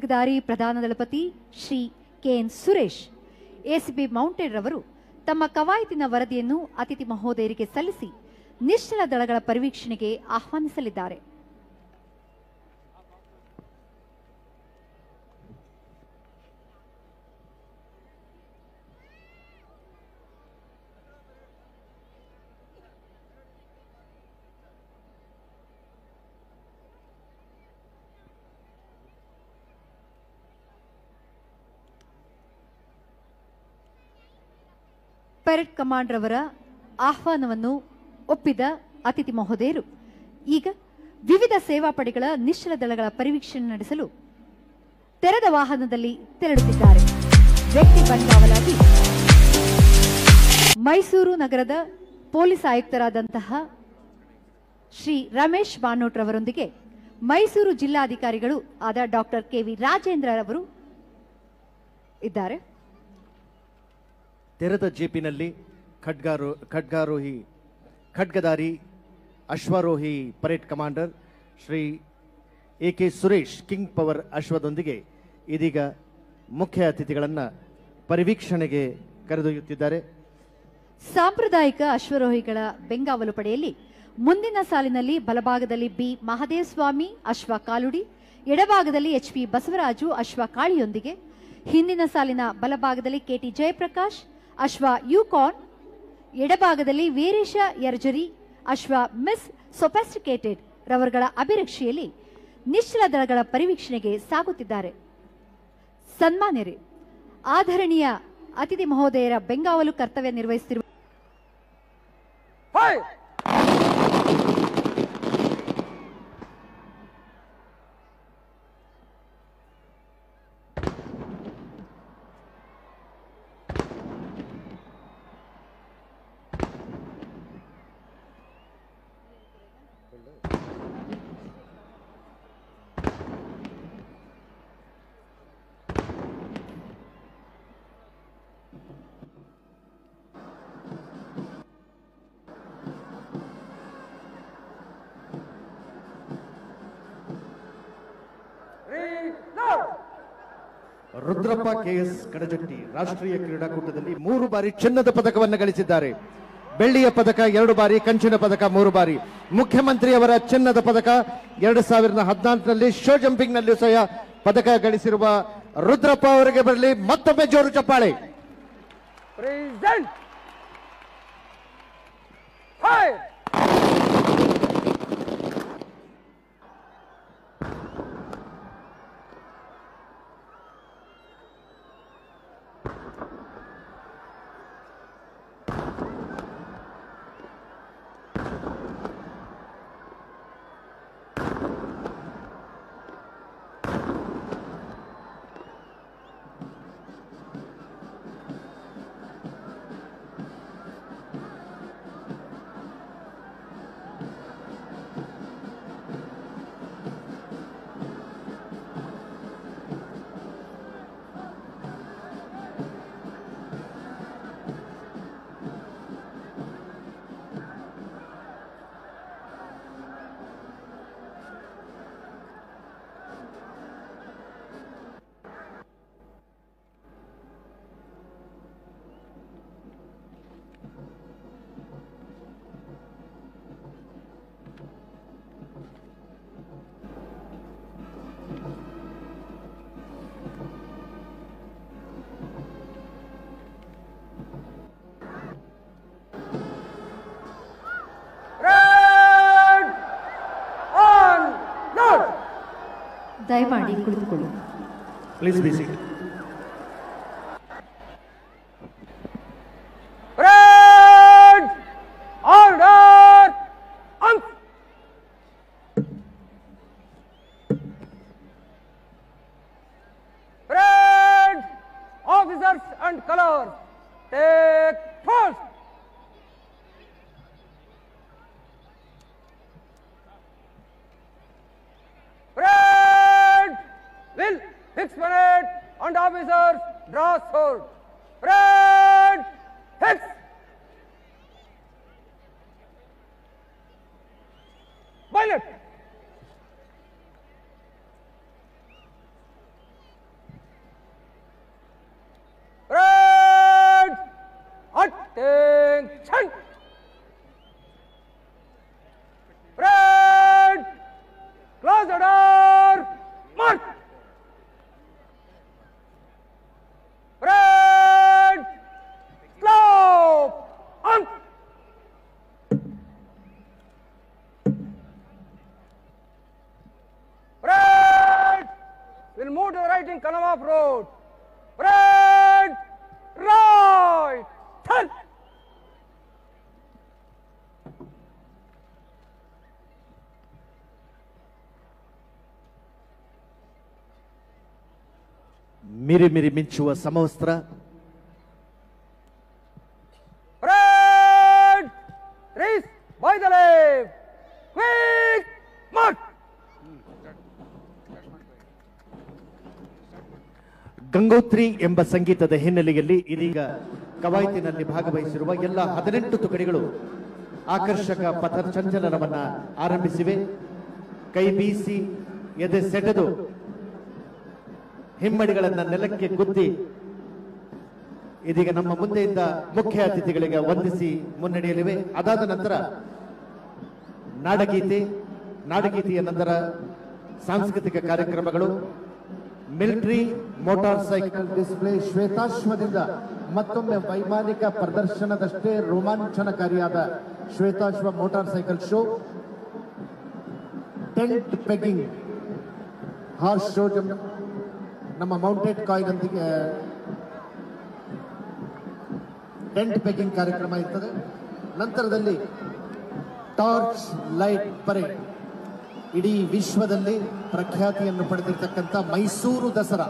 ಚೌಕಿದಾರಿ ಪ್ರಧಾನ ದಳಪತಿ Shri KN Suresh ACB mountain ರವರು ತಮ್ಮ ಕವಾಯತಿನ ವರದಿಯನ್ನು ಅತಿಥಿ ಮಹೋದಯರಿಗೆ ಸಲ್ಲಿಸಿ ನಿಶ್ಚಲ ದಳಗಳ ಪರಿವೀಕ್ಷಣೆಗೆ ಆಹ್ವಾನಿಸಲಿದ್ದಾರೆ ಪೆರೆಡ್ ಕಮಾಂಡರ್ ಅವರ ಆಹ್ವಾನವನ್ನು ಒಪ್ಪಿದ ಅತಿಥಿ ಮಹೋದಯರು ಈಗ ವಿವಿಧ ಸೇವಾ ಪಡೆಗಳ ನಿಶ್ಚಲ ದಳಗಳ ಪರಿವೀಕ್ಷಣೆ ನಡೆಸಲು ತೆರೆದ ವಾಹನದಲ್ಲಿ ತೆರಳುತ್ತಿದ್ದಾರೆ ವ್ಯಕ್ತಿ ಬಂಗಾವಲಾಗಿ ಮೈಸೂರು ನಗರದ ಪೊಲೀಸ್ ಆಯುಕ್ತರಾದಂತಹ ಶ್ರೀ ರಮೇಶ್ ಬಾನೋಟ್ ರವರೊಂದಿಗೆ ಮೈಸೂರು ಜಿಲ್ಲಾಧಿಕಾರಿಗಳು ಆದ ಡಾಕ್ಟರ್ ಕೆವಿ ರಾಜೇಂದ್ರ ರವರು ಇದ್ದಾರೆ ತೆರೆದ ಜೀಪಿನಲ್ಲಿ ಖಡ್ಗಾರೋ ಖಡ್ಗಾರೋಹಿ ಖಡ್ಗಧಾರಿ ಅಶ್ವಾರೋಹಿ parade commander Shri A K Suresh King Power ಅಶ್ವದೊಂದಿಗೆ ಇದೀಗ ಮುಖ್ಯ ಅತಿಥಿಗಳನ್ನು ಪರಿವೀಕ್ಷಣೆಗೆ ಕರೆದೊಯ್ಯುತ್ತಿದ್ದಾರೆ ಸಾಂಪ್ರದಾಯಿಕ ಅಶ್ವರೋಹಿಗಳ ಬೆಂಗಾವಲು ಪಡೆಯಲ್ಲಿ ಮುಂದಿನ ಸಾಲಿನಲ್ಲಿ ಬಲಭಾಗದಲ್ಲಿ ಬಿ ಮಹದೇವ ಸ್ವಾಮಿ ಅಶ್ವ ಕಾಲುಡಿ ಎಡಭಾಗದಲ್ಲಿ ಎಚ್ ಪಿ ಬಸವರಾಜು ಅಶ್ವ ಕಾಳಿಯೊಂದಿಗೆ ಹಿಂದಿನ ಸಾಲಿನ ಬಲಭಾಗದಲ್ಲಿ ಕೆಟಿ ಜಯಪ್ರಕಾಶ್ ಅಶ್ವ ಯುಕಾನ್ ಎಡಭಾಗದಲ್ಲಿ ವೀರೇಶ ಯರ್ಜರಿ ಅಶ್ವ ಮಿಸ್ ಸೊಫೆಸ್ಟಿಕೇಟೆಡ್ ರವರುಗಳ ಅಭಿರಕ್ಷೆಯಲ್ಲಿ ನಿಶ್ಚಲ ದಳಗಳ ಪರಿವೀಕ್ಷಣೆಗೆ ಸಾಗುತ್ತಿದ್ದಾರೆ ಸನ್ಮಾನ್ಯರೇ ಆಧರಣೀಯ ಅತಿಥಿ ಮಹೋದಯರ ಬೆಂಗಾವಲು ಕರ್ತವ್ಯ ನಿರ್ವಹಿಸುತ್ತಿರುವ Fire! Reload! Rudrappa KS Kadajatti ರಾಷ್ಟ್ರೀಯ ಕ್ರೀಡಾಕೂಟದಲ್ಲಿ ಮೂರು ಬಾರಿ ಚಿನ್ನದ ಪದಕವನ್ನು ಗಳಿಸಿದ್ದಾರೆ ಬೆಳ್ಳಿಯ ಪದಕ ಎರಡು ಬಾರಿ ಕಂಚಿನ ಪದಕ ಮೂರು ಬಾರಿ ಮುಖ್ಯಮಂತ್ರಿಯವರ ಚಿನ್ನದ ಪದಕ ಎರಡು ಸಾವಿರದ ಹದಿನಾಲ್ಕರಲ್ಲಿ ಶೋ ಜಂಪಿಂಗ್ ನಲ್ಲಿಯೂ ಸಹ ಪದಕ ಗಳಿಸಿರುವ ರುದ್ರಪ್ಪ ಅವರಿಗೆ ಬರಲಿ ಮತ್ತೊಮ್ಮೆ ಜೋರು ಚಪ್ಪಾಳೆ Present! Fire! Red! On! Load! ದಯಮಾಡಿ ಕುಳಿತುಕೊಳ್ಳಿ please be seat Red! Order! On! Red! Officers and colors, take post! Red! Will fix parade and officers draw sword. Red! Fix! Violet! will move to the right in column of road. Parade! Right! Turn! ಮಿರಿ ಮಿರಿ ಮಿಂಚುವ ಸಮವಸ್ತ್ರ Parade! Race by the left. Quick march! Gangotri ಎಂಬ ಸಂಗೀತದ ಹಿನ್ನೆಲೆಯಲ್ಲಿ ಇದೀಗ ಕವಾಯತಿನಲ್ಲಿ ಭಾಗವಹಿಸಿರುವ ಎಲ್ಲ ಹದಿನೆಂಟು ತುಕಡಿಗಳು ಆಕರ್ಷಕ ಪಥಚಂಚಲನವನ್ನ ಆರಂಭಿಸಿವೆ ಕೈ ಬೀಸಿ ಎದೆ ಸೆಟೆದು ಹಿಮ್ಮಡಿಗಳನ್ನ ನೆಲಕ್ಕೆ ಗುದ್ದಿ ಇದೀಗ ನಮ್ಮ ಮುಂದೆಯಿಂದ ಮುಖ್ಯ ಅತಿಥಿಗಳಿಗೆ ವಂದಿಸಿ ಮುನ್ನಡೆಯಲಿವೆ ಅದಾದ ನಂತರ ನಾಡಗೀತೆ ನಾಡಗೀತೆಯ ನಂತರ ಸಾಂಸ್ಕೃತಿಕ ಕಾರ್ಯಕ್ರಮಗಳು ಮಿಲಿಟರಿ ಮೋಟಾರ್ ಸೈಕಲ್ ಡಿಸ್ಪ್ಲೇ ಶ್ವೇತಾಶ್ವದಿಂದ ಮತ್ತೊಮ್ಮೆ ವೈಮಾನಿಕ ಪ್ರದರ್ಶನದಷ್ಟೇ ರೋಮಾಂಚನಕಾರಿಯಾದ ಶ್ವೇತಾಶ್ವ motorcycle show tent pegging horse show ನಮ್ಮ ಮೌಂಟೆಡ್ ಕಾಯಿನ್ ಒಂದಿಗೆ ಟೆಂಟ್ ಪೆಗ್ಗಿಂಗ್ ಕಾರ್ಯಕ್ರಮ ಇರ್ತದೆ ನಂತರದಲ್ಲಿ ಟಾರ್ಚ್ ಲೈಟ್ ಪರೇಡ್ ಇಡೀ ವಿಶ್ವದಲ್ಲಿ ಪ್ರಖ್ಯಾತಿಯನ್ನು ಪಡೆದಿರತಕ್ಕಂಥ ಮೈಸೂರು ದಸರಾ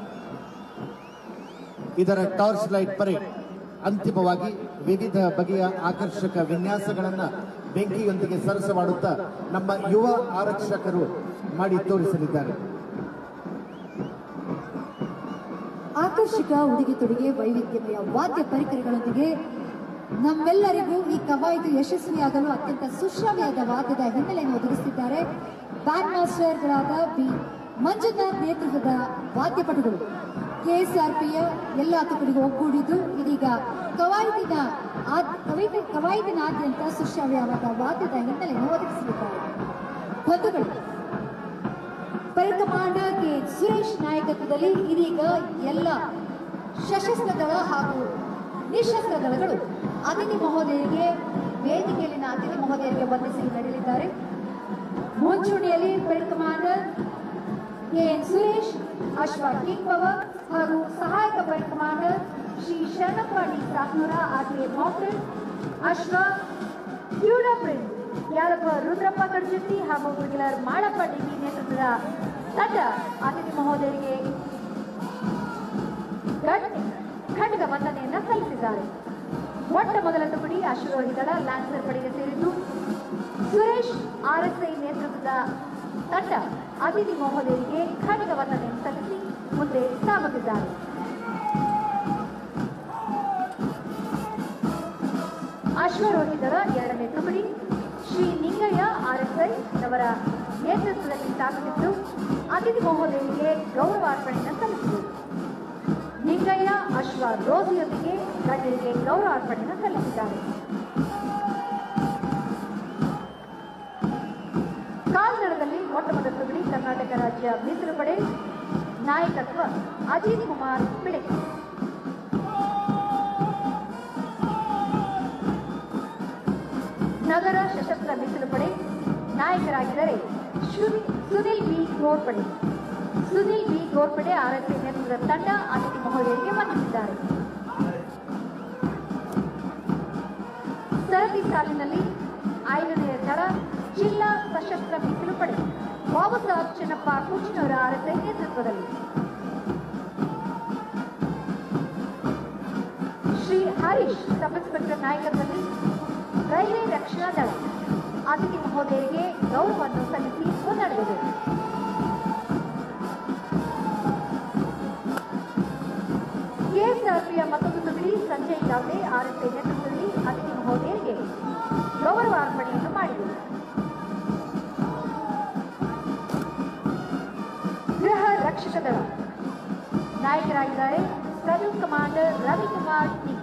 ಇದರ ಟಾರ್ಚ್ ಲೈಟ್ ಪರೇಡ್ ಅಂತಿಮವಾಗಿ ವಿವಿಧ ಬಗೆಯ ಆಕರ್ಷಕ ವಿನ್ಯಾಸಗಳನ್ನ ಬೆಂಕಿಯೊಂದಿಗೆ ಸರಸವಾಡುತ್ತಾ ನಮ್ಮ ಯುವ ಆರಕ್ಷಕರು ಮಾಡಿ ತೋರಿಸಲಿದ್ದಾರೆ ಆಕರ್ಷಕ ಉಡುಗೆ ತೊಡುಗೆ ವೈವಿಧ್ಯಮಯ ವಾದ್ಯ ಪರಿಕರಗಳೊಂದಿಗೆ ನಮ್ಮೆಲ್ಲರಿಗೂ ಈ ಕವಾಯತು ಯಶಸ್ವಿಯಾಗಲು ಅತ್ಯಂತ ಸುಶ್ರಾವ್ಯವಾದ ವಾದ್ಯದ ಹಿನ್ನೆಲೆಯನ್ನು ಒದಗಿಸುತ್ತಿದ್ದಾರೆ ಬ್ಯಾಂಡ್ ಮಾಸ್ಟರ್ಗಳಾದ ಬಿ ಮಂಜುನಾಥ್ ನೇತೃತ್ವದ ವಾದ್ಯಪಟುಗಳು ಕೆಎಸ್ಆರ್ಪಿಯ ಎಲ್ಲ ತುಕಡಿಗೂ ಒಗ್ಗೂಡಿದ್ದು ಇದೀಗ ಕವಾಯತಿನ ಆದ್- ಕವಾಯತಿ- ಕವಾಯತಿನಾದ್ಯಂತ ಸುಶ್ರಾವ್ಯವಾದ ವಾದ್ಯದ ಹಿನ್ನೆಲೆಯನ್ನು ಒದಗಿಸಲಿದ್ದಾರೆ ಬಂಧುಗಳು ಪರೇಡ್ ಕಮಾಂಡರ್ ಕೆ ಸುರೇಶ್ ನಾಯಕತ್ವದಲ್ಲಿ ಇದೀಗ ಎಲ್ಲ ಸಶಸ್ತ್ರ ದಳ ಹಾಗೂ ನಿಶಸ್ತ್ರ ದಳಗಳು ಅತಿಥಿ ಮಹೋದಯರಿಗೆ ವೇದಿಕೆಯಲ್ಲಿನ ಅತಿಥಿ ಮಹೋದಯರಿಗೆ ವಂದಿಸಿ ನಡೆಯಲಿದ್ದಾರೆ ಮುಂಚೂಣಿಯಲ್ಲಿ parade commander K N Suresh ಅಶ್ವ ಕಿಂಗ್ ಪವರ್ ಹಾಗೂ ಸಹಾಯಕ parade commander Shri Sharanappa D Saknur RTA mounted ಅಶ್ವ ಕ್ಯೂಡಾ ಪ್ರಿಂಟ್ ಯಾರಪ್ಪ ರುದ್ರಪ್ಪ ಕಡ್ಜಟ್ಟಿ ಹಾಗೂ ಬ್ರಿಗೇಡರ್ ಮಾಳಪ್ಪ ಡಿಬಿ ನೇತೃತ್ವದ ತಂಡ ಅತಿಥಿ ಮಹೋದಯರಿಗೆ ಖಂಡ್- ಖಂಡಿತ ವಂದನೆಯನ್ನ ಸಲ್ಲಿಸಿದ್ದಾರೆ ಮೊಟ್ಟ ಮೊದಲ ತುಕಡಿ ಅಶ್ವರೋಹಿ ದಳ ಲ್ಯಾನ್ಸರ್ ಪಡೆಗೆ ಸೇರಿದ್ದು ಸುರೇಶ್ ಆರ್ಎಸ್ಐ ನೇತೃತ್ವದ ತಂಡ ಅತಿಥಿ ಮಹೋದಯರಿಗೆ ಖಂಡಿತ ವಂದನೆಯನ್ನು ಸಲ್ಲಿಸಿ ಮುಂದೆ ಸಾಗುತ್ತಿದ್ದಾರೆ ಅಶ್ವರೋಹಿ ದಳ ಎರಡನೇ ತುಕಡಿ ಶ್ರೀ ನಿಂಗಯ್ಯ ಆರ್ಎಸ್ಐ ಅವರ ನೇತೃತ್ವದಲ್ಲಿ ಸಾಗುತ್ತಿದ್ದು ಅತಿಥಿ ಮಹೋದಯರಿಗೆ ಗೌರವಾರ್ಪಣೆಯನ್ನು ಸಲ್ಲಿಸಿದರು ನಿಂಗಯ್ಯ ಅಶ್ವ ರೋಗಿಯೊಂದಿಗೆ ಗಣ್ಯರಿಗೆ ಗೌರವಾರ್ಪಣೆಯನ್ನು ಸಲ್ಲಿಸಿದ್ದಾರೆ ಕಾಲ್ನಡದಲ್ಲಿ ಮೊಟ್ಟ ಮೊದಲ ತುಗಡಿ ಕರ್ನಾಟಕ ರಾಜ್ಯ ಮೀಸಲು ಪಡೆ ನಾಯಕತ್ವ ಅಜಿತ್ ಕುಮಾರ್ ಪಿಳಕೆ ನಗರ ಸಶಸ್ತ್ರ ಮೀಸಲು ಪಡೆ ನಾಯಕರಾಗಿದ್ದರೆ ಶು- Sunil B Ghorpade Sunil B Ghorpade RSI ನೇತೃತ್ವದ ತಂಡ ಅತಿಥಿ ಮಹೋದಯರಿಗೆ ವಂದಿಸಿದ್ದಾರೆ ಸರತಿ ಸಾಲಿನಲ್ಲಿ ಐದನೇ ದಳ ಜಿಲ್ಲಾ ಸಶಸ್ತ್ರ ಮೀಸಲು ಪಡೆ ಬಾಬು ಸಾಹೇಬ್ ಚೆನ್ನಪ್ಪ ಕುಚಿನವರ ಆರ್ಎಸ್ಐ ನೇತೃತ್ವದಲ್ಲಿ ಶ್ರೀ ಹರೀಶ್ ಸಬ್ ಇನ್ಸ್ಪೆಕ್ಟರ್ ನಾಯಕತ್ವದಲ್ಲಿ ರೈಲ್ವೆ ರಕ್ಷಣಾ ದಳ ಅತಿಥಿ ಮಹೋದಯರಿಗೆ ಗೌರವವನ್ನು ಸಲ್ಲಿಸಿ ಮುನ್ನಡೆದಿದೆ ಕೆಎಸ್ಆರ್ಪಿಯ ಮತ್ತೊಂದು ತುಗಡಿ ಸಂಜಯ್ ಗಾವ್ಡೆ ಆರ್ಎಸ್ಐ ನೇತೃತ್ವದಲ್ಲಿ ಅತಿಥಿ ಮಹೋದಯರಿಗೆ ಗೌರವ ಅರ್ಪಣೆಯನ್ನು ಮಾಡಿದೆ ಗೃಹ ರಕ್ಷಕ ದಳ ನಾಯಕರಾಗಿದ್ದಾರೆ ಕರು ಕಮಾಂಡರ್ ರವಿಕುಮಾರ್ ಟಿ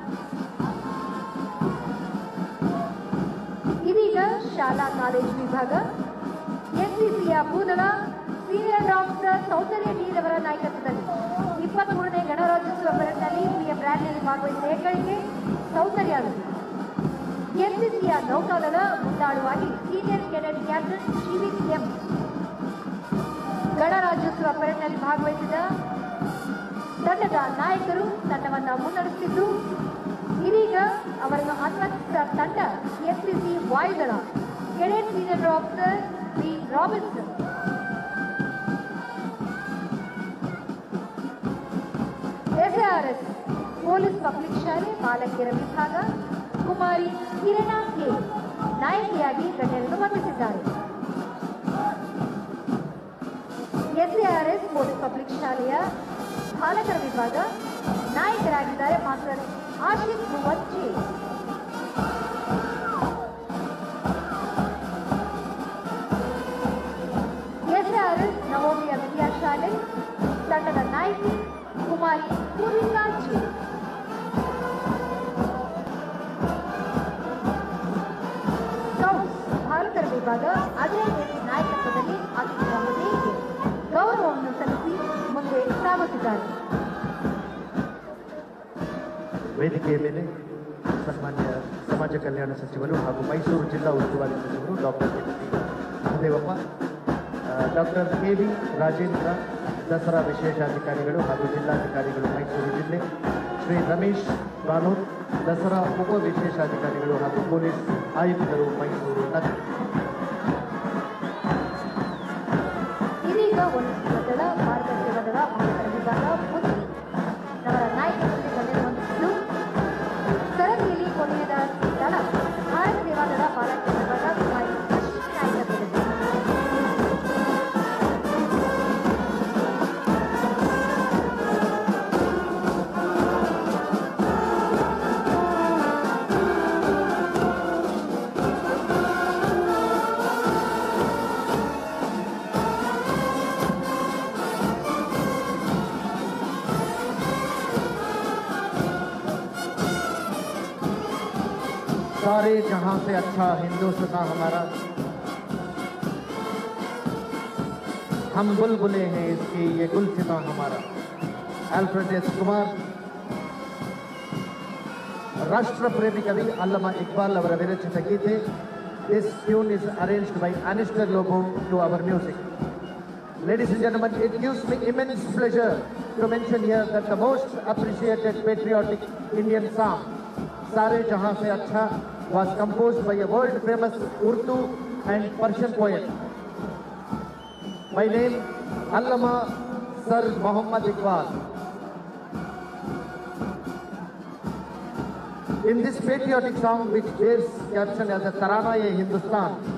ಇದೀಗ ಶಾಲಾ ಕಾಲೇಜು ವಿಭಾಗ ಎನ್ಸಿಸಿಯ ಭೂದಳ ಸೀನಿಯರ್ ಡಾಕ್ಟರ್ ಸೌಂದರ್ಯ ನೀರವರ ನಾಯಕತ್ವದಲ್ಲಿ ಇಪ್ಪತ್ಮೂರನೇ ಗಣರಾಜ್ಯೋತ್ಸವ ಪರೇಡ್ನಲ್ಲಿ ಪಿಎಂ ರ್ಯಾಲಿಯಲ್ಲಿ ಭಾಗವಹಿಸಿದ ಹೆಗ್ಗಳಿಕೆ ಸೌಂದರ್ಯ ಅವರು ಎನ್ಸಿಸಿಯ ನೌಕಾದಳ ಮುಂದಾಳುವಾಗಿ senior cadet captain Shrivith M ಗಣರಾಜ್ಯೋತ್ಸವ ನಡೆಯುವ ಪೆರೇಡ್ನಲ್ಲಿ ಭಾಗವಹಿಸಿದ ತಂಡದ ನಾಯಕರು ತಂಡವನ್ನು ಮುನ್ನಡೆಸುತ್ತಿದ್ದು ಇದೀಗ ಅವರನ್ನು ಅನ್ವಯಿಸಿದ ತಂಡ ಎಸ್ಪಿಸಿ ವಾಯುದಳ cadet senior officer B Robinson SRS police public ಶಾಲೆ ಬಾಲಕಿಯರ ವಿಭಾಗ ಕುಮಾರಿ ಕಿರಣ ಕೆ ನಾಯಕಿಯಾಗಿ ಗಣ್ಯರನ್ನು ವಂದಿಸಿದ್ದಾರೆ ಎಸ್ಎಆರ್ಎಸ್ ಪೊಲೀಸ್ ಪಬ್ಲಿಕ್ ಶಾಲೆಯ ಬಾಲಕರ ವಿಭಾಗ ನಾಯಕರಾಗಿದ್ದಾರೆ ಮಾಸ್ಟರ್ ಆಶಿತ್ ಮುವಜ್ಜಿ ಎಸ್ಆರ್ಎಸ್ ನವೋದಯ ವಿದ್ಯಾಶಾಲೆ ತಂಡದ ನಾಯಕಿ ಕುಮಾರಿ ಪೂರ್ವಿಕಾ ಜಿ ಸ್ಕೌಟ್ಸ್ ಭಾರತರ ವಿಭಾಗ ಅಜಯ್ ರೆಡ್ಡಿ ನಾಯಕತ್ವದಲ್ಲಿ ಅತಿಥಿ ಮಹೋದಯಕ್ಕೆ ಗೌರವವನ್ನು ಸಲ್ಲಿಸಿ ಮುಂದೆ ಸಾಗುತ್ತಿದ್ದಾರೆ ವೇದಿಕೆಯ ಮೇಲೆ ಸನ್ಮಾನ್ಯ ಸಮಾಜ ಕಲ್ಯಾಣ ಸಚಿವರು ಹಾಗೂ ಮೈಸೂರು ಜಿಲ್ಲಾ ಉಸ್ತುವಾರಿ ಸಚಿವರು doctor Mahadevappa doctor K V Rajendra Dasara ವಿಶೇಷಾಧಿಕಾರಿಗಳು ಹಾಗೂ ಜಿಲ್ಲಾಧಿಕಾರಿಗಳು ಮೈಸೂರು ಜಿಲ್ಲೆ ಶ್ರೀ ರಮೇಶ್ ಬಾನೂರ್ ದಸರಾ ಉಪ ವಿಶೇಷಾಧಿಕಾರಿಗಳು ಹಾಗೂ ಪೊಲೀಸ್ ಆಯುಕ್ತರು ಮೈಸೂರು ನಗರ ಇದೀಗ ಒಂದು ದಳ ಭಾರತ ಸೇವಾದಳ ಭಾರತರ ವಿಭಾಗ ಮುದ್ದು ಅವರ ನಾಯಕತ್ವದಲ್ಲಿ ಗಣ್ಯರು ಹೊಂದಿದ್ದು ಸರದಿಯಲ್ಲಿ ಕೊನೆಯದ ದಳ ಭಾರತ ಸೇವಾದಳ ಬಾಲಕರ ವಿಭಾಗ ಕುಮಾರಿ ಅಶ್ವಿನಿ ನಾಯಕತ್ವದಲ್ಲಿ सारे जहां से अच्छा हिंदुस्तान हमारा हम बुलबुले हैं इसके ये गुलसिता हमारा अल्फ्रेड एस कुमार ರಾಷ್ಟ್ರ ಪ್ರೇಮಿ ಕವಿ ಅಲ್ಲಮ ಇಕ್ಬಾಲ್ ಅವರ ವಿರಚಿತ ಗೀತೆ this tune is arranged by Anister Lobo to our music Ladies and gentlemen, it gives me immense pleasure to mention here that the most appreciated patriotic Indian song, Sare Jahan Se Acha, was composed by a world famous Urdu and Persian poet. By name, Allama Sir Muhammad Iqbal. In this patriotic song, which bears caption as a Tarana-e Hindustan,